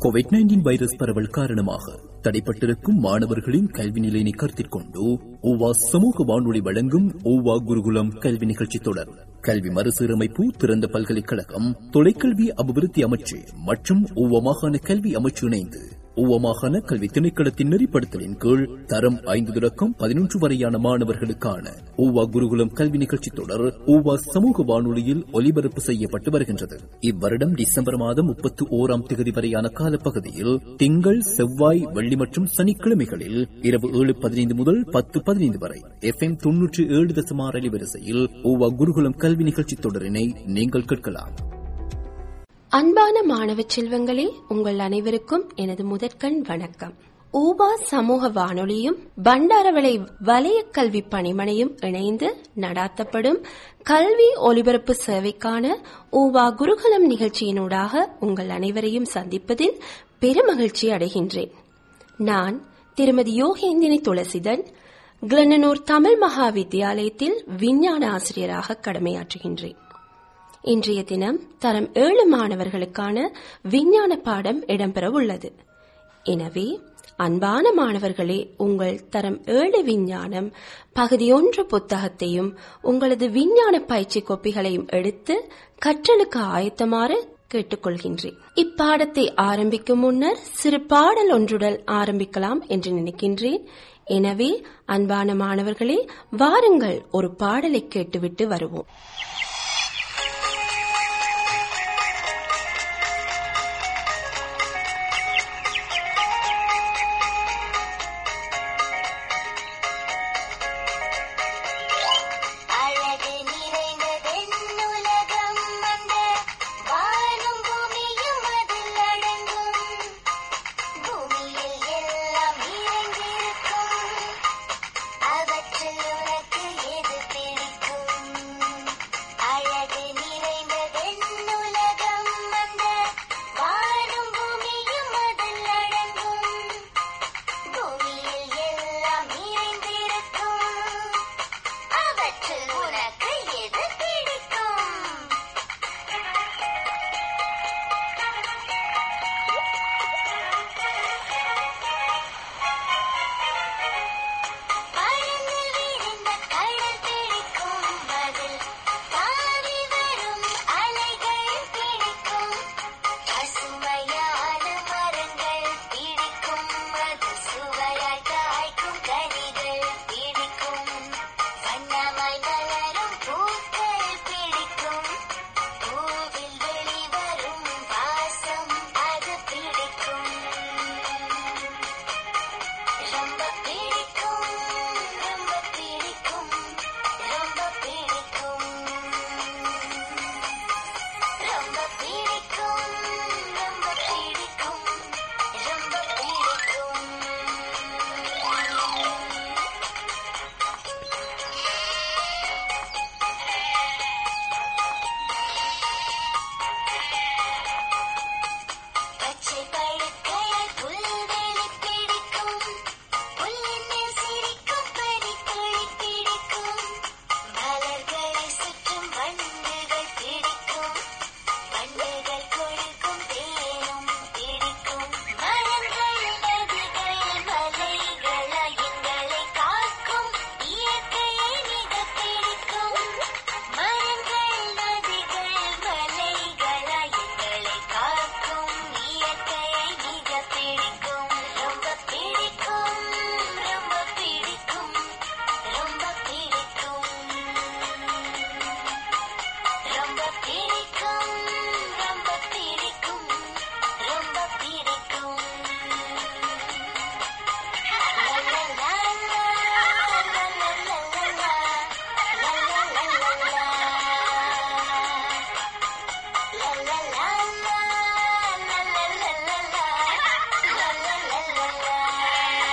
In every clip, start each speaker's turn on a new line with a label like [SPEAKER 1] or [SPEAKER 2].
[SPEAKER 1] Covid nineteen virus பரவல் காரணமாக தடைப்பட்டிருக்கும் மாணவர்களின் கல்வி நிலையினை கருத்தில் கொண்டு ஓவா சமூக வானொலி வழங்கும் ஓவா குருகுலம் கல்வி நிகழ்ச்சி தொடர் கல்வி மறுசீரமைப்பு திறந்த பல்கலைக்கழகம் தொலைக்கல்வி அபிவிருத்தி அமைச்சு மற்றும் ஓவா மாகாண கல்வி அமைச்சு இணைந்து ஓவா மாகாண கல்வி திணைக்களத்தின் நெறிப்படுத்தலின் கீழ் தரம் ஐந்து தொடக்கம் பதினொன்று வரையான மாணவர்களுக்கான ஓவா குருகுலம் கல்வி நிகழ்ச்சி தொடர் ஓவா சமூக வானொலியில் ஒலிபரப்பு செய்யப்பட்டு வருகின்றது இவ்வருடம் டிசம்பர் மாதம் முப்பத்தி ஓராம் தேதி வரையான காலப்பகுதியில் திங்கள் செவ்வாய் வெள்ளி மற்றும் சனிக்கிழமைகளில் இரவு ஏழு பதினைந்து முதல் பத்து பதினைந்து வரை எஃப் எம் தொன்னூற்றி ஏழு தசமார் அலைவரிசையில் ஓவா குருகுலம் கல்வி நிகழ்ச்சி தொடரினை நீங்கள் கேட்கலாம்
[SPEAKER 2] அன்பான மாணவ செல்வங்களே உங்கள் அனைவருக்கும் எனது முதற்கண் வணக்கம் ஊபா சமூக வானொலியும் பண்டாரவளை வலய கல்வி பணிமனையும் இணைந்து நடாத்தப்படும் கல்வி ஒலிபரப்பு சேவைக்கான ஊபா குருகுலம் நிகழ்ச்சியினூடாக உங்கள் அனைவரையும் சந்திப்பதில் பெருமகிழ்ச்சி அடைகின்றேன் நான் திருமதி யோகேந்தினி துளசிதன் கிளனனூர் தமிழ் மகா வித்தியாலயத்தில் விஞ்ஞான ஆசிரியராக கடமையாற்றுகின்றேன் இன்றைய தினம் தரம் ஏழு மாணவர்களுக்கான விஞ்ஞான பாடம் இடம்பெற உள்ளது எனவே அன்பான மாணவர்களே உங்கள் தரம் ஏழு விஞ்ஞானம் பகுதி ஒன்று புத்தகத்தையும் உங்களது விஞ்ஞான பயிற்சி கோப்பிகளையும் எடுத்து கற்றலுக்கு ஆயத்தமாறு கேட்டுக்கொள்கின்றேன் இப்பாடத்தை ஆரம்பிக்கும் முன்னர் சிறு பாடல் ஒன்றுடன் ஆரம்பிக்கலாம் என்று நினைக்கின்றேன் எனவே அன்பான மாணவர்களே வாருங்கள் ஒரு பாடலை கேட்டுவிட்டு வருவோம்
[SPEAKER 3] அழகு நிறைந்ததென்னுலகம் அந்த வானும் பூமியும் அதில் அடங்கும் பூமியில் எல்லாம் நிறைந்திருக்கும் அவற்றில் உனக்கு எது பிடிக்கும் அழகு நிறைந்ததென்னுலகம் அந்த வானும் பூமியும் அதில் அடங்கும் பூமியில் எல்லாம் நிறைந்திருக்கும் அவற்றில் உனக்கு எது பிடிக்கும் பறந்து விரிந்த கடல் பிடிக்கும் அதில் தாவி வரும் அலைகள் பிடிக்கும் பசுமையான மரங்கள் பிடிக்கும் அது சுவையாய் காய்க்கும் கனிகள் பிடிக்கும் வண்ணமாய் மலரும் பூக்கள் பிடிக்கும் பூவில் வெளிவரும் வாசம் அது பிடிக்கும் ரொம்ப பிடிக்கும் ரொம்ப பிடிக்கும் ரொம்ப பிடிக்கும் ரொம்ப பிடிக்கும் ரொம்ப பிடிக்கும் ரொம்ப பிடிக்கும் பச்சை படுக்கையாய் புல்வெளி பிடிக்கும் புல்லின் மேல் சிரிக்கும் பனித்துளி பிடிக்கும் மலர்களை சுற்றும் வண்டுகள் பிடிக்கும் வண்டுகள் கொடுக்கும் தேனும் பிடிக்கும் மரங்கள் நதிகள் மலைகளாய் எங்களை காக்கும் இயற்கையை மிக பிடிக்கும் மரங்கள் நதிகள் மலைகளாய் எங்களை காக்கும் இயற்கையை மிக பிடிக்கும் ரொம்ப பிடிக்கும் ரொம்ப பிடிக்கும் ரொம்ப பிடிக்கும் ரொம்ப பிடிக்கும் ரொம்ப பிடிக்கும் ரொம்ப பிடிக்கும் லா லா லா லா லா லா லா லா லா லா லா லா லா La la la la la la la la la la la la la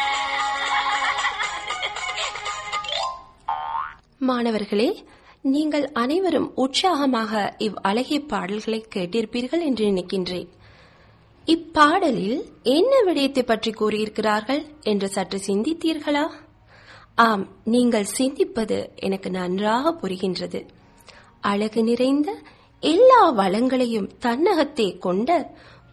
[SPEAKER 2] மாணவர்களே நீங்கள் அனைவரும் உற்சாகமாக இவ் அழகிய பாடல்களை கேட்டிருப்பீர்கள் என்று நினைக்கின்றேன் இப்பாடலில் என்ன விடயத்தை பற்றி கூறியிருக்கிறார்கள் என்று சற்று சிந்தித்தீர்களா ஆம் நீங்கள் சிந்திப்பது எனக்கு நன்றாக புரிகின்றது அழகு நிறைந்த எல்லா வளங்களையும் தன்னகத்தே கொண்ட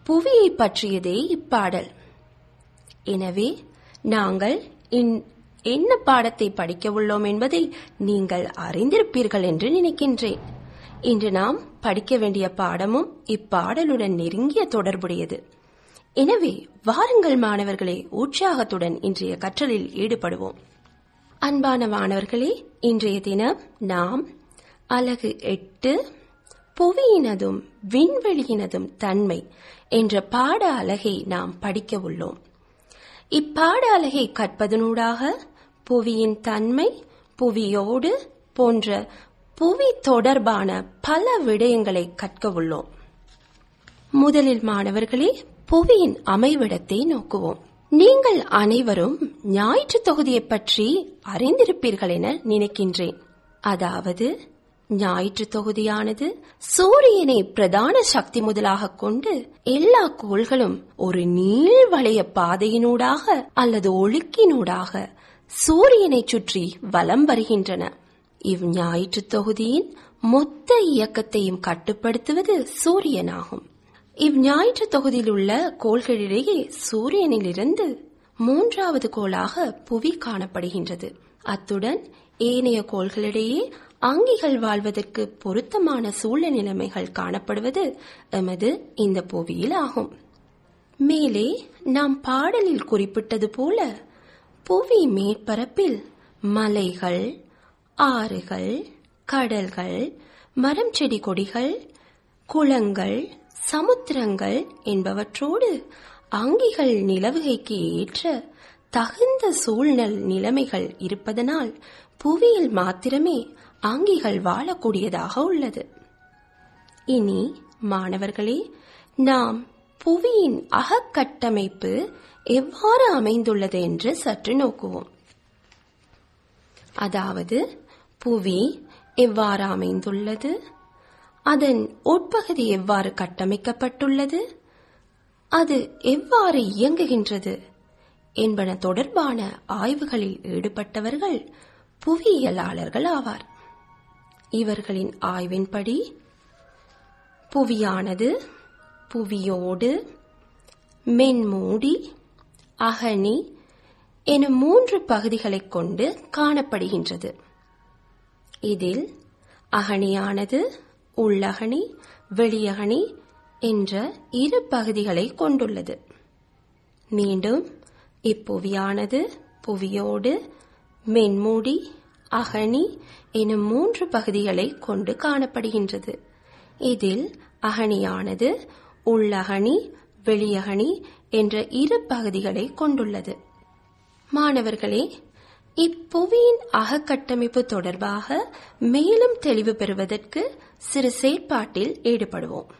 [SPEAKER 2] புவியை பற்றியதே இப்பாடல் எனவே நாங்கள் இன்- என்ன பாடத்தை படிக்க உள்ளோம் என்பதை நீங்கள் அறிந்திருப்பீர்கள் என்று நினைக்கின்றேன் இன்று நாம் படிக்க வேண்டிய பாடமும் இப்பாடலுடன் நெருங்கிய தொடர்புடையது எனவே வாருங்கள் மாணவர்களே உற்சாகத்துடன் இன்றைய கற்றலில் ஈடுபடுவோம் அன்பான மாணவர்களே இன்றைய தினம் நாம் அலகு எட்டு புவியினதும் விண்வெளியினதும் தன்மை என்ற பாட அலகை நாம் படிக்க உள்ளோம் இப்பாட அலகை கற்பதனூடாக புவியின் தன்மை புவியோடு போன்ற புவி தொடர்பான பல விடயங்களை கற்க உள்ளோம் முதலில் மாணவர்களே புவியின் அமைவிடத்தை நோக்குவோம் நீங்கள் அனைவரும் ஞாயிற்று தொகுதியை பற்றி அறிந்திருப்பீர்கள் என நினைக்கின்றேன் அதாவது ஞாயிற்று தொகுதியானது சூரியனை பிரதான சக்தி முதலாக கொண்டு எல்லா கோள்களும் ஒரு நீள்வளைய பாதையினூடாக அல்லது ஒழுக்கினூடாக சூரியனை சுற்றி வலம் வருகின்றன இவ் ஞாயிற்று தொகுதியின் மொத்த இயக்கத்தையும் கட்டுப்படுத்துவது சூரியனாகும் இவ் ஞாயிற்று தொகுதியில் உள்ள கோள்களிடையே சூரியனிலிருந்து மூன்றாவது கோளாக புவி காணப்படுகின்றது அத்துடன் ஏனைய கோள்களிடையே அங்கிகள் வாழ்வதற்கு பொருத்தமான சூழ்நிலை நிலைமைகள் காணப்படுவது எமது இந்த புவியில் ஆகும் மேலே நாம் பாடலில் குறிப்பிட்டது போல புவி மேற்பரப்பில் மலைகள் ஆறுகள் கடல்கள் மரம் செடி கொடிகள் குளங்கள் சமுத்திரங்கள் என்பவற்றோடு அங்கிகள் நிலவுகைக்கு ஏற்ற தகுந்த சூழ்நிலை நிலைமைகள் இருப்பதனால் புவியில் மாத்திரமே அங்கிகள் வாழக்கூடியதாக உள்ளது இனி மாணவர்களே நாம் புவியின் அகக்கட்டமைப்பு எவ்வாறு அமைந்துள்ளது என்று சற்று நோக்குவோம் அதாவது புவி எவ்வாறு அமைந்துள்ளது அதன் உட்பகுதி எவ்வாறு கட்டமைக்கப்பட்டுள்ளது அது எவ்வாறு இயங்குகின்றது என்பன தொடர்பான ஆய்வுகளில் ஈடுபட்டவர்கள் புவியியலாளர்கள் ஆவார் இவர்களின் ஆய்வின்படி புவியானது புவியோடு மென்மூடி அகனி எனும் மூன்று பகுதிகளைக் கொண்டு காணப்படுகின்றது இதில் அகனியானது உள்ளகனி வெளியகனி என்ற இரு பகுதிகளை கொண்டுள்ளது மீண்டும் இப்புவியானது புவியோடு மென்மூடி அகனி எனும் மூன்று பகுதிகளை கொண்டு காணப்படுகின்றது இதில் அகனியானது உள்ளகனி வெளியகனி என்ற இரு பகுதிகளை கொண்டுள்ளது மாணவர்களே இப்புவியின் அகக்கட்டமைப்பு தொடர்பாக மேலும் தெளிவு பெறுவதற்கு சிறு செயற்பாட்டில் ஈடுபடுவோம்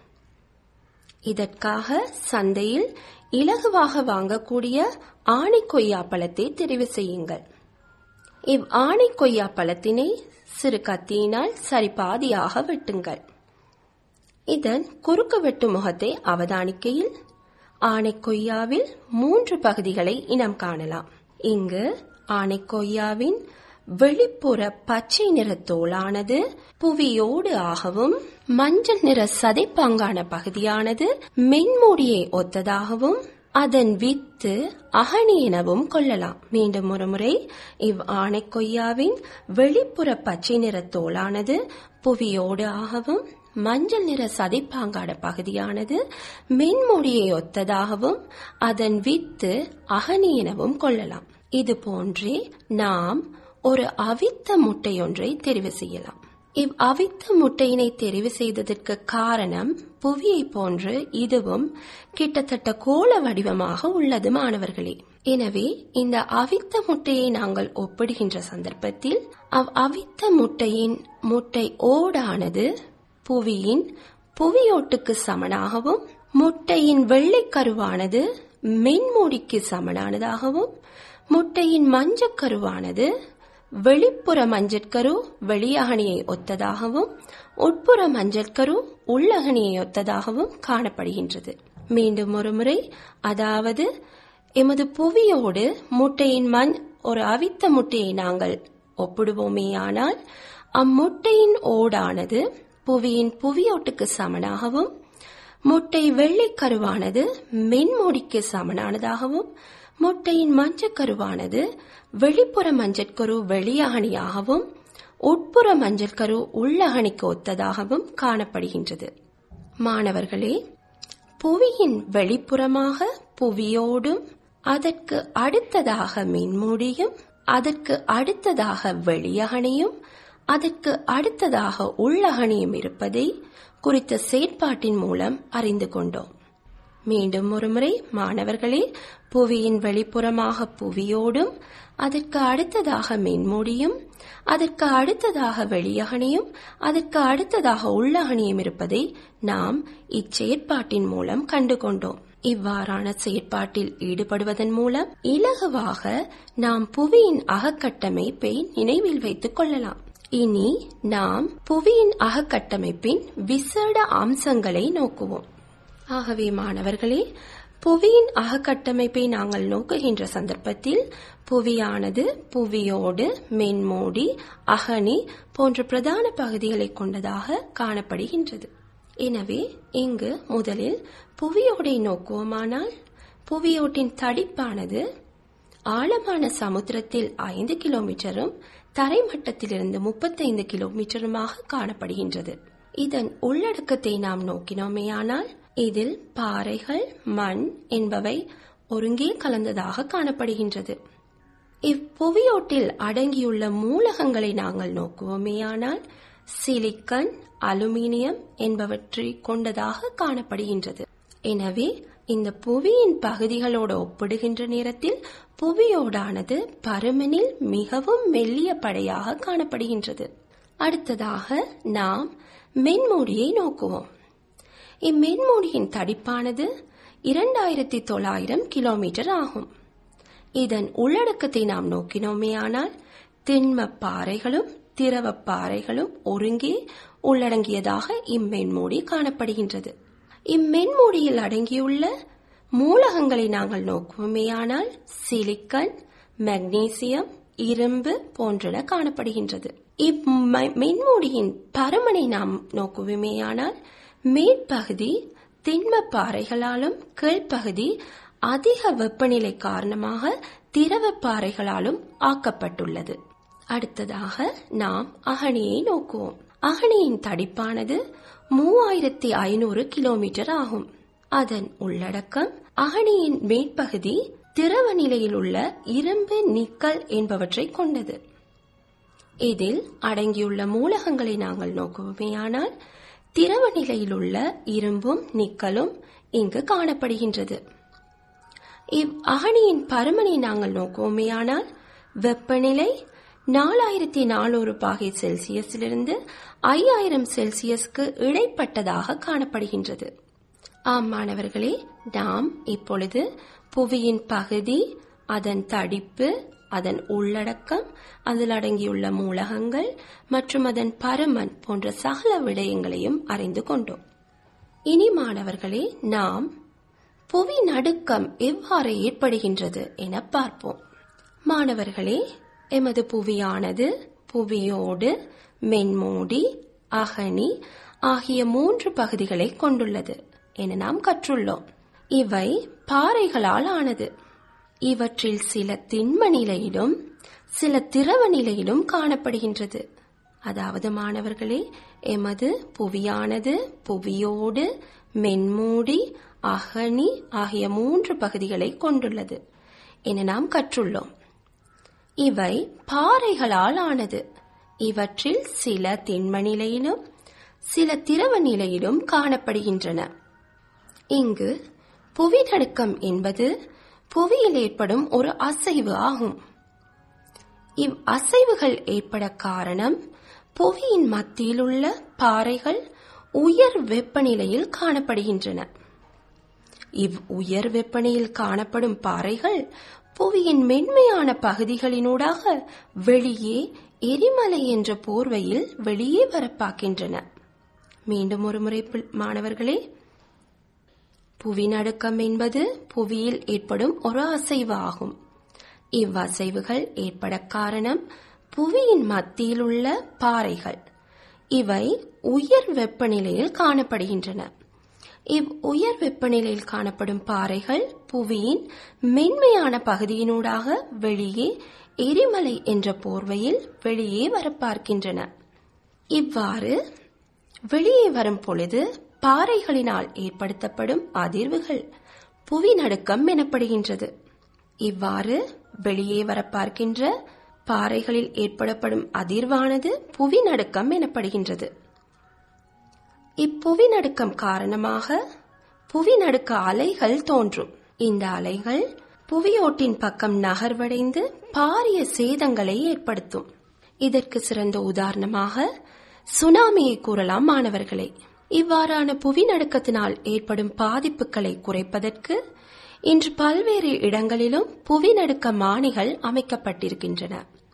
[SPEAKER 2] இதற்காக சந்தையில் இலகுவாக வாங்கக்கூடிய ஆணி கொய்யா பழத்தை தெரிவு செய்யுங்கள் இவ் ஆணி கொய்யா பழத்தினை சிறு கத்தியினால் சரிபாதியாக வெட்டுங்கள் இதன் குறுக்கு வெட்டு முகத்தை அவதானிக்கையில் ஆனைக்கொய்யாவில் மூன்று பகுதிகளை இனம் காணலாம் இங்கு ஆனைக்கொய்யாவின் வெளிப்புற பச்சை நிற தோலானது புவியோடு ஆகவும் மஞ்சள் நிற சதைப்பாங்கான பகுதியானது மென்மூடியை ஒத்ததாகவும் அதன் வித்து அகனி எனவும் கொள்ளலாம் மீண்டும் ஒருமுறை இவ் ஆனைக்கொய்யாவின் வெளிப்புற பச்சை நிற தோலானது புவியோடு ஆகவும் மஞ்சள் நிற சதைப்பாங்கான பகுதியானது மென்மொழியை ஒத்ததாகவும் அதன் வித்து அகனி எனவும் கொள்ளலாம் இது போன்றே நாம் ஒரு அவித்த முட்டையொன்றை தெரிவு செய்யலாம் இவ் அவித்த முட்டையினை தெரிவு செய்ததற்கு காரணம் புவியை போன்று இதுவும் கிட்டத்தட்ட கோள வடிவமாக உள்ளது மாணவர்களே எனவே இந்த அவித்த முட்டையை நாங்கள் ஒப்பிடுகின்ற சந்தர்ப்பத்தில் அவ் அவித்த முட்டையின் முட்டை ஓடானது புவியின் புவியோட்டுக்கு சமனாகவும் முட்டையின் வெள்ளைக்கருவானது மென்மூடிக்கு சமனானதாகவும் முட்டையின் மஞ்சக்கருவானது வெளிப்புற மஞ்சட்கரு வெளியகனியை ஒத்ததாகவும் உட்புற மஞ்சட்கரு உள்ளகனியை ஒத்ததாகவும் காணப்படுகின்றது மீண்டும் ஒரு முறை அதாவது எமது புவியோடு முட்டையின் மண் ஒரு அவித்த முட்டையை நாங்கள் ஒப்பிடுவோமேயானால் அம்முட்டையின் ஓடானது புவியின் புவியோட்டுக்கு சமனாகவும் முட்டை வெள்ளைக்கருவானது மென்மூடிக்கு சமனானதாகவும் முட்டையின் மஞ்சக்கருவானது வெளிப்புற மஞ்சட்கரு வெளியகணியாகவும் உட்புற மஞ்சள் கரு உள்ளகணிக்கு ஒத்ததாகவும் காணப்படுகின்றது மாணவர்களே புவியின் வெளிப்புறமாக புவியோடும் அதற்கு அடுத்ததாக மின்மூடியும் அதற்கு அடுத்ததாக வெளியகணியும் அதற்கு அடுத்ததாக உள்ளகணியும் இருப்பதை குறித்த செயற்பாட்டின் மூலம் அறிந்து கொண்டோம் மீண்டும் ஒருமுறை மாணவர்களே புவியின் வெளிப்புறமாக புவியோடும் அதற்கு அடுத்ததாக மின்மூடியும் அதற்கு அடுத்ததாக வெளியகணியும் அதற்கு அடுத்ததாக உள்ளகணியும் இருப்பதை நாம் இச்செயற்பாட்டின் மூலம் கண்டுகொண்டோம் இவ்வாறான செயற்பாட்டில் ஈடுபடுவதன் மூலம் இலகுவாக நாம் புவியின் அகக்கட்டமைப்பை நினைவில் வைத்துக் கொள்ளலாம் இனி நாம் புவியின் அகக்கட்டமைப்பின் விசேட அம்சங்களை நோக்குவோம் ஆகவே மாணவர்களே புவியின் அகக்கட்டமைப்பை நாங்கள் நோக்குகின்ற சந்தர்ப்பத்தில் புவியானது புவியோடு மென்மூடி அகனி போன்ற பிரதான பகுதிகளை கொண்டதாக காணப்படுகின்றது எனவே இங்கு முதலில் புவியோடை நோக்குவோமானால் புவியோட்டின் தடிப்பானது ஆழமான சமுத்திரத்தில் ஐந்து கிலோமீட்டரும் தரைமட்டத்திலிருந்து முப்பத்தைந்து கிலோமீட்டருமாக காணப்படுகின்றது இதன் உள்ளடக்கத்தை நாம் நோக்கினோமேயானால் இதில் பாறைகள் மண் என்பவை ஒருங்கே கலந்ததாக காணப்படுகின்றது இப்புவியோட்டில் அடங்கியுள்ள மூலகங்களை நாங்கள் நோக்குவோமேயானால் சிலிக்கன் அலுமினியம் என்பவற்றை கொண்டதாக காணப்படுகின்றது எனவே இந்த புவியின் பகுதிகளோடு ஒப்பிடுகின்ற நேரத்தில் புவியோடானது பருமனில் மிகவும் மெல்லிய படையாக காணப்படுகின்றது அடுத்ததாக நாம் மென்மூடியை நோக்குவோம் இம்மென்மூடியின் தடிப்பானது இரண்டாயிரத்தி தொள்ளாயிரம் கிலோமீட்டர் ஆகும் இதன் உள்ளடக்கத்தை நாம் நோக்கினோமேயானால் திண்ம பாறைகளும் திரவ பாறைகளும் ஒருங்கே உள்ளடங்கியதாக இம்மென்மூடி காணப்படுகின்றது இம்மென்மூடியில் அடங்கியுள்ள மூலகங்களை நாங்கள் நோக்குவோமேயானால் சிலிக்கன் மெக்னீசியம் இரும்பு போன்றன காணப்படுகின்றது இம்மென்மூடியின் பருமனை நாம் நோக்குவோமேயானால் மேற்பகுதி திண்ம பாறைகளாலும் கீழ்ப்பகுதி அதிக வெப்பநிலை காரணமாக திரவ பாறைகளாலும் ஆக்கப்பட்டுள்ளது அடுத்ததாக நாம் அகனியை நோக்குவோம் அகனியின் தடிப்பானது மூவாயிரத்தி ஐநூறு கிலோமீட்டர் ஆகும் அதன் உள்ளடக்கம் அகனியின் மேற்பகுதி திரவ நிலையில் உள்ள இரும்பு நிக்கல் என்பவற்றை கொண்டது இதில் அடங்கியுள்ள மூலகங்களை நாங்கள் நோக்குவோமேயானால் திரவ நிலையில் உள்ள இரும்பும் நிக்கலும் இங்கு காணப்படுகின்றது இவ் அகனியின் பருமனை நாங்கள் நோக்குவோமேயானால் வெப்பநிலை நாலாயிரத்தி நானூறு பாகை செல்சியஸிலிருந்து ஐயாயிரம் செல்சியஸ்க்கு இடைப்பட்டதாக காணப்படுகின்றது ஆம் மாணவர்களே நாம் இப்பொழுது புவியின் பகுதி அதன் தடிப்பு அதன் உள்ளடக்கம் அதில் அடங்கியுள்ள மூலகங்கள் மற்றும் அதன் பருமன் போன்ற சகல விடயங்களையும் அறிந்து கொண்டோம் இனி மாணவர்களே நாம் புவி நடுக்கம் எவ்வாறு ஏற்படுகின்றது என பார்ப்போம் மாணவர்களே எமது புவியானது புவியோடு மென்மூடி அகனி ஆகிய மூன்று பகுதிகளை கொண்டுள்ளது என நாம் கற்றுள்ளோம் இவை பாறைகளால் ஆனது இவற்றில் சில திண்ம நிலையிலும் சில திரவ நிலையிலும் காணப்படுகின்றது அதாவது மாணவர்களே எமது புவியானது புவியோடு மென்மூடி அகனி ஆகிய மூன்று பகுதிகளை கொண்டுள்ளது என நாம் கற்றுள்ளோம் இவை பாறைகளால் ஆனது இவற்றில் சில திண்ம நிலையிலும் சில திரவ நிலையிலும் காணப்படுகின்றன இங்கு புவி நடுக்கம் என்பது புவியில் ஏற்படும் ஒரு அசைவு ஆகும் இவ் அசைவுகள் ஏற்பட காரணம் புவியின் மத்தியில் உள்ள பாறைகள் உயர் வெப்பநிலையில் காணப்படுகின்றன இவ் உயர் வெப்பநிலையில் காணப்படும் பாறைகள் புவியின் மென்மையான பகுதிகளினூடாக வெளியே எரிமலை என்ற போர்வையில் வெளியே வரப்பாக்கின்றன மீண்டும் ஒரு முறை மாணவர்களே புவி நடுக்கம் என்பது புவியில் ஏற்படும் ஒரு அசைவு ஆகும் இவ்வசைவுகள் ஏற்பட காரணம் புவியின் மத்தியில் உள்ள பாறைகள் இவை உயர் வெப்பநிலையில் காணப்படுகின்றன இவ் உயர் வெப்பநிலையில் காணப்படும் பாறைகள் புவியின் மென்மையான பகுதியினூடாக வெளியே எரிமலை என்ற போர்வையில் வெளியே வர பார்க்கின்றன இவ்வாறு வெளியே வரும் பொழுது பாறைகளினால் ஏற்படுத்தப்படும் அதிர்வுகள் புவி நடுக்கம் எனப்படுகின்றது இவ்வாறு வெளியே வர பார்க்கின்ற பாறைகளில் ஏற்படப்படும் அதிர்வானது புவி நடுக்கம் எனப்படுகின்றது இப்புவி நடுக்கம் காரணமாக புவி நடுக்க அலைகள் தோன்றும் இந்த அலைகள் புவியோட்டின் பக்கம் நகர்வடைந்து பாரிய சேதங்களை ஏற்படுத்தும் இதற்கு சிறந்த உதாரணமாக சுனாமியை கூறலாம் மாணவர்களே இவ்வாறான புவி நடுக்கத்தினால் ஏற்படும் பாதிப்புகளை குறைப்பதற்கு இன்று பல்வேறு இடங்களிலும் புவி நடுக்க மானிகள் அமைக்கப்பட்டிருக்கின்றன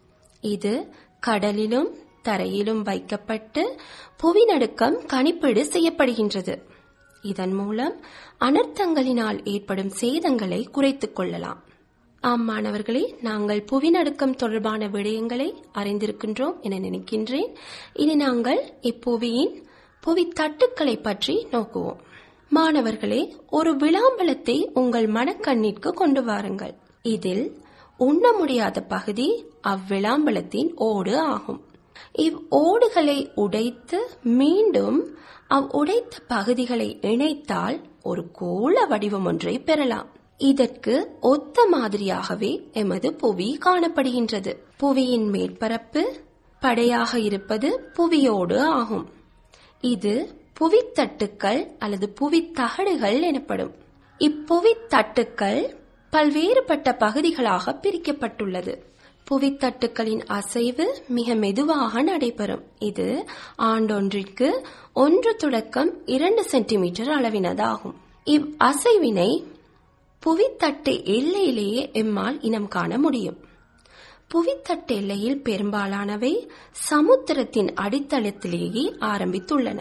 [SPEAKER 2] இது கடலிலும் தரையிலும் வைக்கப்பட்டு புவி நடுக்கம் கணிப்பீடு செய்யப்படுகின்றது இதன் மூலம் அனர்த்தங்களினால் ஏற்படும் சேதங்களை குறைத்துக் கொள்ளலாம் ஆம் மாணவர்களே நாங்கள் புவிநடுக்கம் தொடர்பான விடயங்களை அறிந்திருக்கின்றோம் என நினைக்கின்றேன் இனி நாங்கள் இப்புவியின் புவி தட்டுக்களை பற்றி நோக்குவோம் மாணவர்களே ஒரு விளாம்பலத்தை உங்கள் மனக்கண்ணிற்கு கொண்டு வாருங்கள் இதில் உண்ண முடியாத பகுதி அவ்விளாம்பலத்தின் ஓடு ஆகும் இவ் ஓடுகளை உடைத்து மீண்டும் அவ் உடைத்த பகுதிகளை இணைத்தால் ஒரு கோள வடிவம் ஒன்றை பெறலாம் இதற்கு ஒத்த மாதிரியாகவே எமது புவி காணப்படுகின்றது புவியின் மேற்பரப்பு படையாக இருப்பது புவியோடு ஆகும் இது புவித்தட்டுக்கள் அல்லது புவித்தகடுகள் எனப்படும் இப்புவித்தட்டுக்கள் பல்வேறுபட்ட பகுதிகளாக பிரிக்கப்பட்டுள்ளது புவித்தட்டுக்களின் அசைவு மிக மெதுவாக நடைபெறும் இது ஆண்டொன்றிற்கு ஒன்று தொடக்கம் இரண்டு சென்டிமீட்டர் அளவினதாகும் இவ் அசைவினை புவித்தட்டு எல்லையிலேயே எம்மால் இனம் காண முடியும் புவித்தட்டு எல்லையில் பெரும்பாலானவை சமுத்திரத்தின் அடித்தளத்திலேயே ஆரம்பித்துள்ளன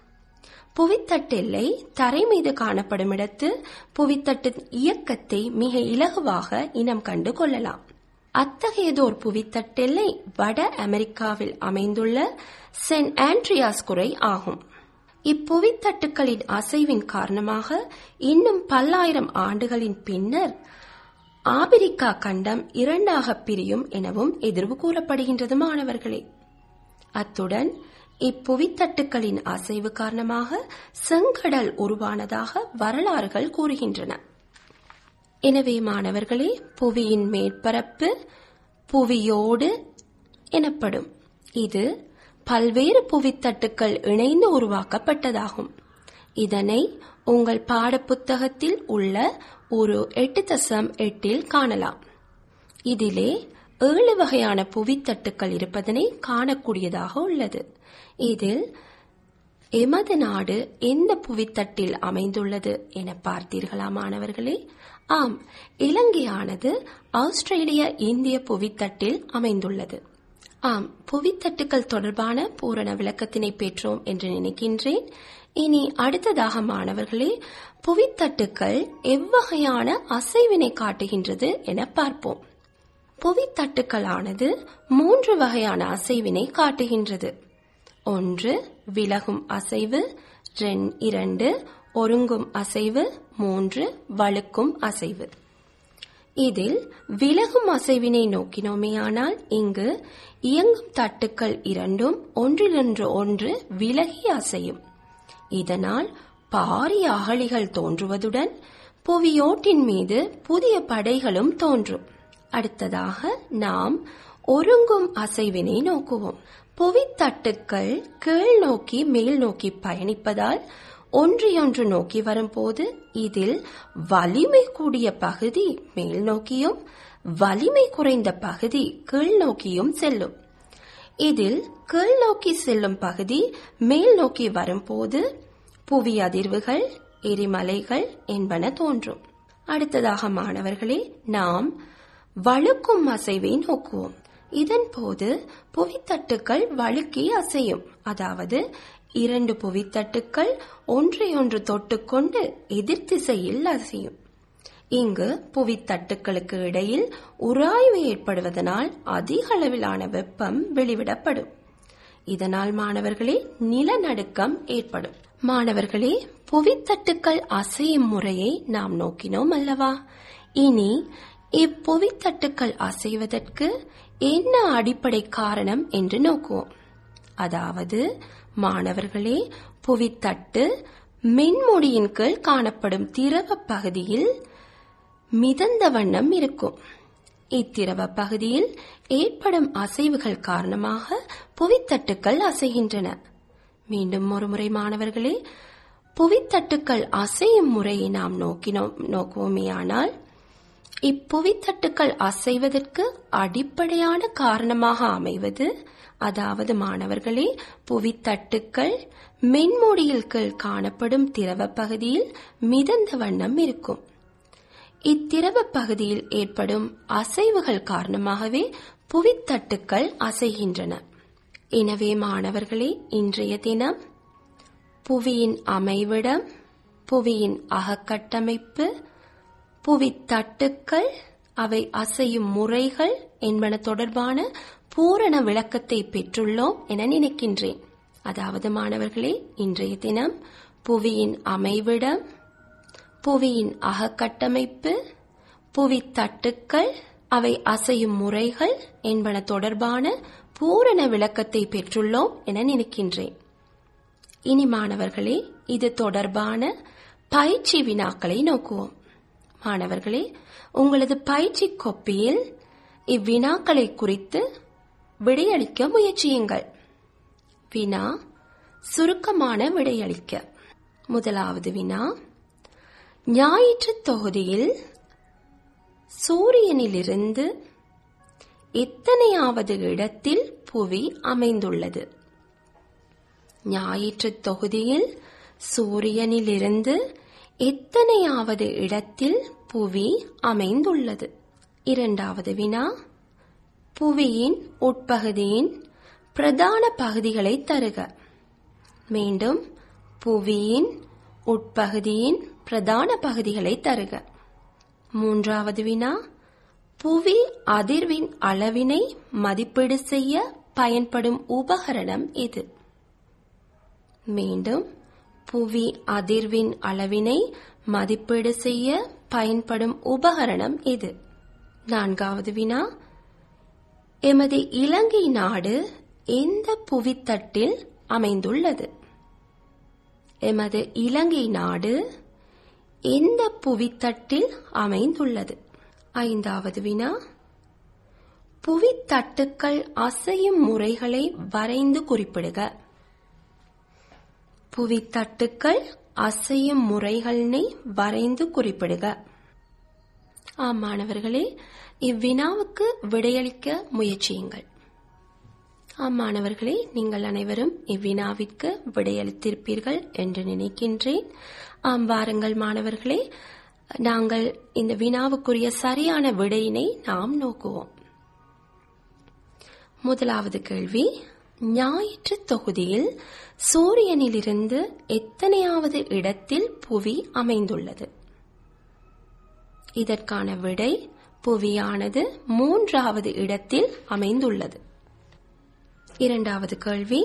[SPEAKER 2] புவித்தட்டு எல்லை தரை மீது காணப்படும் இடத்து புவித்தட்டின் இயக்கத்தை மிக இலகுவாக இனம் கண்டு கொள்ளலாம் அத்தகையதோர் புவித்தட்டெல்லை வட அமெரிக்காவில் அமைந்துள்ள சென்ட் ஆண்ட்ரியாஸ் குறை ஆகும் இப்புவித்தட்டுக்களின் அசைவின் காரணமாக இன்னும் பல்லாயிரம் ஆண்டுகளின் பின்னர் ஆபிரிக்கா கண்டம் இரண்டாக பிரியும் எனவும் எதிர்வு கூறப்படுகின்றது மாணவர்களே அத்துடன் இப்புவித்தட்டுக்களின் அசைவு காரணமாக செங்கடல் உருவானதாக வரலாறுகள் கூறுகின்றன எனவே மாணவர்களே புவியின் மேற்பரப்பு புவியோடு எனப்படும் இது பல்வேறு புவித்தட்டுக்கள் இணைந்து உருவாக்கப்பட்டதாகும் இதனை உங்கள் பாடப்புத்தகத்தில் உள்ள ஒரு எட்டு தசம் எட்டில் காணலாம் இதிலே ஏழு வகையான புவித்தட்டுக்கள் இருப்பதனை காணக்கூடியதாக உள்ளது இதில் எமது நாடு எந்த புவித்தட்டில் அமைந்துள்ளது என பார்த்தீர்களா மாணவர்களே ஆம் இலங்கையானது ஆஸ்திரேலிய இந்திய புவித்தட்டில் அமைந்துள்ளது ஆம் புவித்தட்டுக்கள் தொடர்பான பூரண விளக்கத்தினை பெற்றோம் என்று நினைக்கின்றேன் இனி அடுத்ததாக மாணவர்களே புவித்தட்டுக்கள் எவ்வகையான அசைவினை காட்டுகின்றது என பார்ப்போம் புவித்தட்டுக்களானது மூன்று வகையான அசைவினை காட்டுகின்றது ஒன்று விலகும் அசைவு இரண்டு ஒருங்கும் அசைவு மூன்று வழுக்கும் அசைவு இதில் விலகும் அசைவினை நோக்கினோமேயானால் இங்கு இயங்கும் தட்டுக்கள் இரண்டும் ஒன்றிலொன்று ஒன்று விலகி அசையும் இதனால் பாரிய அகழிகள் தோன்றுவதுடன் புவியோட்டின் மீது புதிய படைகளும் தோன்றும் அடுத்ததாக நாம் ஒருங்கும் அசைவினை நோக்குவோம் புவித்தட்டுக்கள் கீழ் நோக்கி மேல் நோக்கி பயணிப்பதால் ஒன்றையொன்று நோக்கி வரும்போது இதில் வலிமை கூடிய பகுதி மேல் நோக்கியும் வலிமை குறைந்த பகுதி கீழ் நோக்கியும் செல்லும் இதில் கீழ் நோக்கி செல்லும் பகுதி மேல் நோக்கி வரும்போது புவி அதிர்வுகள் எரிமலைகள் என்பன தோன்றும் அடுத்ததாக மாணவர்களே நாம் வழுக்கும் அசைவை நோக்குவோம் இதன் போது புவித்தட்டுக்கள் வழுக்கி அசையும் அதாவது இரண்டு புவித்தட்டுக்கள் ஒன்றையொன்று தொட்டுக்கொண்டு எதிர் திசையில் அசையும் இங்கு புவித்தட்டுக்களுக்கு இடையில் உராய்வு ஏற்படுவதனால் அதிக அளவிலான வெப்பம் வெளிவிடப்படும் இதனால் மாணவர்களே நிலநடுக்கம் ஏற்படும் மாணவர்களே புவித்தட்டுக்கள் அசையும் முறையை நாம் நோக்கினோம் அல்லவா இனி இப்புவித்தட்டுக்கள் அசைவதற்கு என்ன அடிப்படை காரணம் என்று நோக்குவோம் அதாவது மாணவர்களே புவித்தட்டு மின்முடியின் கீழ் காணப்படும் திரவ பகுதியில் மிதந்த வண்ணம் இருக்கும் இத்திரவ பகுதியில் ஏற்படும் அசைவுகள் காரணமாக புவித்தட்டுக்கள் அசைகின்றன மீண்டும் ஒருமுறை மாணவர்களே புவித்தட்டுக்கள் அசையும் முறையை நாம் நோக்கினோம் நோக்குவோமேயானால் இப்புவித்தட்டுக்கள் அசைவதற்கு அடிப்படையான காரணமாக அமைவது அதாவது மாணவர்களே புவித்தட்டுக்கள் மென்மூடியில் கீழ் காணப்படும் திரவ பகுதியில் மிதந்த வண்ணம் இருக்கும் இத்திரவ பகுதியில் ஏற்படும் அசைவுகள் காரணமாகவே புவித்தட்டுக்கள் அசைகின்றன எனவே மாணவர்களே இன்றைய தினம் புவியின் அமைவிடம் புவியின் அகக்கட்டமைப்பு புவித்தட்டுக்கள் அவை அசையும் முறைகள் என்பன தொடர்பான பூரண விளக்கத்தை பெற்றுள்ளோம் என நினைக்கின்றேன் அதாவது மாணவர்களே இன்றைய தினம் புவியின் அமைவிடம் புவியின் அகக்கட்டமைப்பு புவித்தட்டுக்கள் அவை அசையும் முறைகள் என்பன தொடர்பான பூரண விளக்கத்தை பெற்றுள்ளோம் என நினைக்கின்றேன் இனி மாணவர்களே இது தொடர்பான பயிற்சி வினாக்களை நோக்குவோம் மாணவர்களே உங்களது பயிற்சி கோப்பியில் இவ்வினாக்களை குறித்து விடையளிக்க முயற்சியுங்கள் வினா சுருக்கமான விடையளிக்க முதலாவது வினா ஞாயிற்று தொகுதியில் சூரியனிலிருந்து எத்தனையாவது இடத்தில் புவி அமைந்துள்ளது ஞாயிற்று தொகுதியில் சூரியனிலிருந்து எத்தனையாவது இடத்தில் புவி அமைந்துள்ளது இரண்டாவது வினா புவியின் உட்பகுதியின் பிரதான பகுதிகளை தருக மீண்டும் புவியின் உட்பகுதியின் பிரதான பகுதிகளை தருக மூன்றாவது வினா புவி அதிர்வின் அளவினை மதிப்பீடு செய்ய பயன்படும் உபகரணம் எது மீண்டும் புவி அதிர்வின் அளவினை மதிப்பீடு செய்ய பயன்படும் உபகரணம் எது நான்காவது வினா எமது இலங்கை நாடு எந்த புவித்தட்டில் அமைந்துள்ளது எமது இலங்கை நாடு எந்த புவித்தட்டில் அமைந்துள்ளது ஐந்தாவது வினா புவித்தட்டுக்கள் அசையும் முறைகளை வரைந்து குறிப்பிடுக புவித்தட்டுக்கள் அசையும் முறைகளினை வரைந்து குறிப்பிடுக ஆம் மாணவர்களே இவ்வினாவுக்கு விடையளிக்க முயற்சியுங்கள் ஆம் மாணவர்களே நீங்கள் அனைவரும் இவ்வினாவிற்கு விடையளித்திருப்பீர்கள் என்று நினைக்கின்றேன் ஆம் வாருங்கள் மாணவர்களே நாங்கள் இந்த வினாவுக்குரிய சரியான விடையினை நாம் நோக்குவோம் முதலாவது கேள்வி ஞாயிற்று தொகுதியில் சூரியனிலிருந்து எத்தனையாவது இடத்தில் புவி அமைந்துள்ளது இதற்கான விடை புவியானது மூன்றாவது இடத்தில் அமைந்துள்ளது இரண்டாவது கேள்வி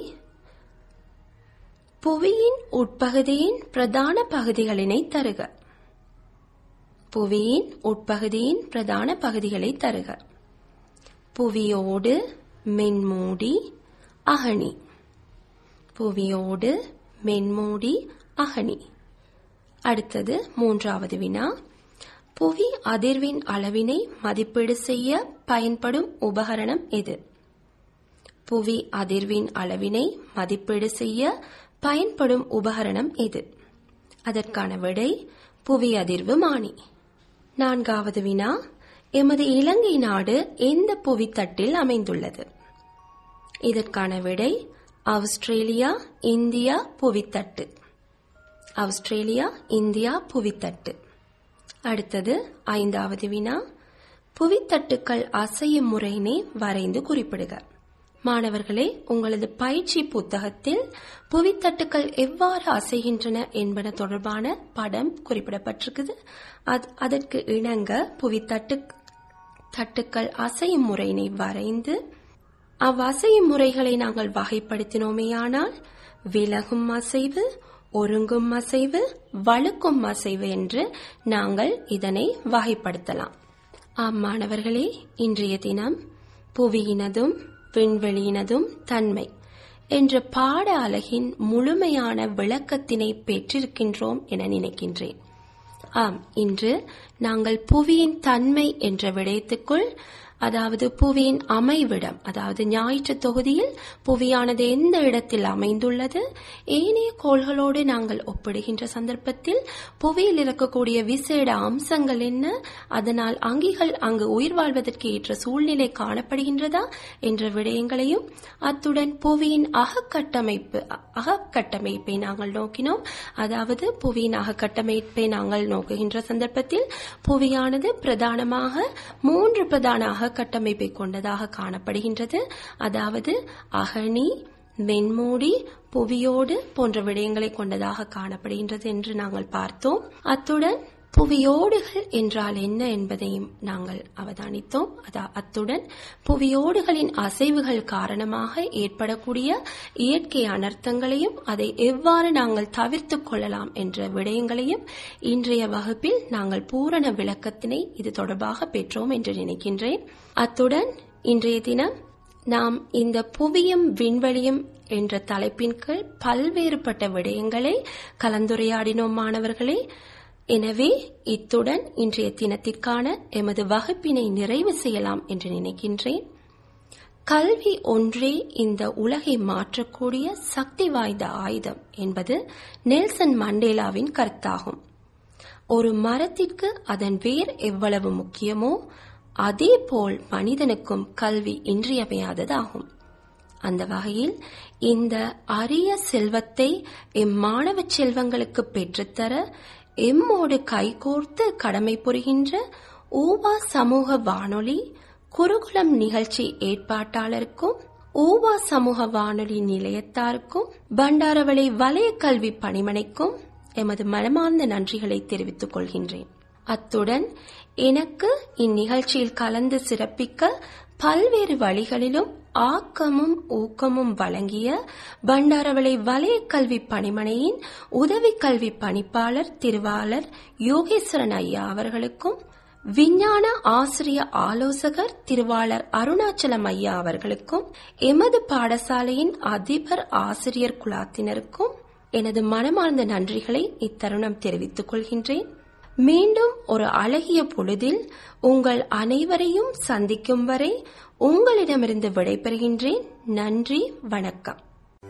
[SPEAKER 2] புவியின் உட்பகுதியின் பிரதான பகுதிகளினை தருக புவியின் உட்பகுதியின் பிரதான பகுதிகளை தருக புவியோடு மென்மூடி அகனி புவியோடு மென்மூடி அகனி அடுத்தது மூன்றாவது வினா புவி அதிர்வின் அளவினை மதிப்பீடு செய்ய பயன்படும் உபகரணம் எது புவி அதிர்வின் அளவினை மதிப்பீடு செய்ய பயன்படும் உபகரணம் எது அதற்கான விடை புவி அதிர்வு மானி நான்காவது வினா எமது இலங்கை நாடு எந்த புவித்தட்டில் அமைந்துள்ளது இதற்கான விடை ஆஸ்திரேலியா இந்தியா புவித்தட்டு ஆஸ்திரேலியா இந்தியா புவித்தட்டு அடுத்தது ஐந்தாவது வினா புவித்தட்டுக்கள் அசையும் முறையினை வரைந்து குறிப்பிடுக மாணவர்களே உங்களது பயிற்சி புத்தகத்தில் புவித்தட்டுக்கள் எவ்வாறு அசைகின்றன என்பன தொடர்பான படம் குறிப்பிடப்பட்டிருக்குது அது- அதற்கு இணங்க புவித்தட்டு தட்டுக்கள் அசையும் முறையினை வரைந்து அவ்வசையும் முறைகளை நாங்கள் வகைப்படுத்தினோமேயானால் விலகும் அசைவு ஒருங்கும் அசைவு வழுக்கும் அசைவு என்று நாங்கள் இதனை வகைப்படுத்தலாம் ஆம் மாணவர்களே இன்றைய தினம் புவியினதும் விண்வெளியினதும் தன்மை என்ற பாட அலகின் முழுமையான விளக்கத்தினை பெற்றிருக்கின்றோம் என நினைக்கின்றேன் ஆம் இன்று நாங்கள் புவியின் தன்மை என்ற விடயத்துக்குள் அதாவது புவியின் அமைவிடம் அதாவது ஞாயிற்று தொகுதியில் புவியானது எந்த இடத்தில் அமைந்துள்ளது ஏனைய கோள்களோடு நாங்கள் ஒப்பிடுகின்ற சந்தர்ப்பத்தில் புவியில் இருக்கக்கூடிய விசேட அம்சங்கள் என்ன அதனால் அங்கிகள் அங்கு உயிர் வாழ்வதற்கு ஏற்ற சூழ்நிலை காணப்படுகின்றதா என்ற விடயங்களையும் அத்துடன் புவியின் அகக்கட்டமைப்பு அகக்கட்டமைப்பை நாங்கள் நோக்கினோம் அதாவது புவியின் அகக்கட்டமைப்பை நாங்கள் நோக்குகின்ற சந்தர்ப்பத்தில் புவியானது பிரதானமாக மூன்று பிரதான அகக்கட்டமைப்பை கொண்டதாக காணப்படுகின்றது அதாவது அகழி மென்மூடி புவியோடு போன்ற விடயங்களை கொண்டதாக காணப்படுகின்றது என்று நாங்கள் பார்த்தோம் அத்துடன் புவியோடுகள் என்றால் என்ன என்பதையும் நாங்கள் அவதானித்தோம் அதா அத்துடன் புவியோடுகளின் அசைவுகள் காரணமாக ஏற்படக்கூடிய இயற்கை அனர்த்தங்களையும் அதை எவ்வாறு நாங்கள் தவிர்த்துக் கொள்ளலாம் என்ற விடயங்களையும் இன்றைய வகுப்பில் நாங்கள் பூரண விளக்கத்தினை இது தொடர்பாக பெற்றோம் என்று நினைக்கின்றேன் அத்துடன் இன்றைய தினம் நாம் இந்த புவியும் விண்வெளியும் என்ற தலைப்பின் கீழ் பல்வேறுபட்ட விடயங்களை கலந்துரையாடினோம் மாணவர்களே எனவே இத்துடன் இன்றைய தினத்திற்கான எமது வகுப்பினை நிறைவு செய்யலாம் என்று நினைக்கின்றேன் கல்வி ஒன்றே இந்த உலகை மாற்றக்கூடிய சக்தி வாய்ந்த ஆயுதம் என்பது நெல்சன் மண்டேலாவின் கருத்தாகும் ஒரு மரத்திற்கு அதன் வேர் எவ்வளவு முக்கியமோ அதேபோல் மனிதனுக்கும் கல்வி இன்றியமையாததாகும் அந்த வகையில் இந்த அரிய செல்வத்தை எம் மாணவ செல்வங்களுக்கு பெற்றுத்தர எம்மோடு கைகோர்த்து கடமை புரிகின்ற ஊவா சமூக வானொலி குருகுலம் நிகழ்ச்சி ஏற்பாட்டாளருக்கும் ஊவா சமூக வானொலி நிலையத்தாருக்கும் பண்டாரவளை வலய கல்வி பணிமனைக்கும் எமது மனமார்ந்த நன்றிகளை தெரிவித்துக் கொள்கின்றேன் அத்துடன் எனக்கு இந்நிகழ்ச்சியில் கலந்து சிறப்பிக்க பல்வேறு வழிகளிலும் ஆக்கமும் ஊக்கமும் வழங்கிய பண்டாரவளை வலய கல்வி பணிமனையின் உதவி கல்வி பணிப்பாளர் திருவாளர் யோகேஸ்வரன் ஐயா அவர்களுக்கும் விஞ்ஞான ஆசிரிய ஆலோசகர் திருவாளர் அருணாச்சலம் ஐயா அவர்களுக்கும் எமது பாடசாலையின் அதிபர் ஆசிரியர் குலாத்தினருக்கும் எனது மனமார்ந்த நன்றிகளை இத்தருணம் தெரிவித்துக் கொள்கின்றேன் மீண்டும் ஒரு அழகிய பொழுதில் உங்கள் அனைவரையும் சந்திக்கும் வரை உங்களிடமிருந்து விடைபெறுகின்றேன் நன்றி வணக்கம்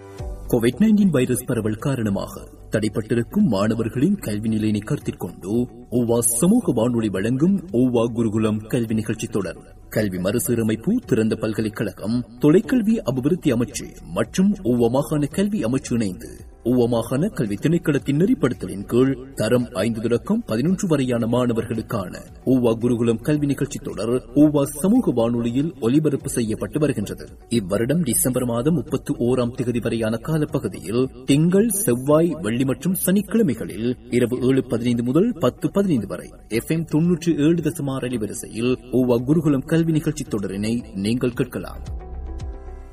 [SPEAKER 1] கோவிட் நைன்டீன் வைரஸ் பரவல் காரணமாக தடைப்பட்டிருக்கும் மாணவர்களின் கல்வி நிலையினை கருத்தில் கொண்டு ஓவா சமூக வானொலி வழங்கும் ஓவா குருகுலம் கல்வி நிகழ்ச்சி தொடர் கல்வி மறுசீரமைப்பு திறந்த பல்கலைக்கழகம் தொலைக்கல்வி அபிவிருத்தி அமைச்சு மற்றும் ஓவா மாகாண கல்வி அமைச்சு இணைந்து ஓவா மாகாண கல்வி திணைக்களத்தின் நெறிப்படுத்தலின் கீழ் தரம் ஐந்து தொடக்கம் பதினொன்று வரையான மாணவர்களுக்கான ஓவா குருகுலம் கல்வி நிகழ்ச்சி தொடர் ஓவா சமூக வானொலியில் ஒலிபரப்பு செய்யப்பட்டு வருகின்றது இவ்வருடம் டிசம்பர் மாதம் முப்பத்தி ஓராம் தேதி வரையான காலப்பகுதியில் திங்கள் செவ்வாய் வெள்ளி மற்றும் சனிக்கிழமைகளில் இரவு ஏழு பதினைந்து முதல் பத்து பதினைந்து வரை எஃப் எம் தொன்னூற்றி ஏழு தசமார் அலைவரிசையில் ஓவா குருகுலம் கல்வி நிகழ்ச்சி தொடரினை நீங்கள் கேட்கலாம்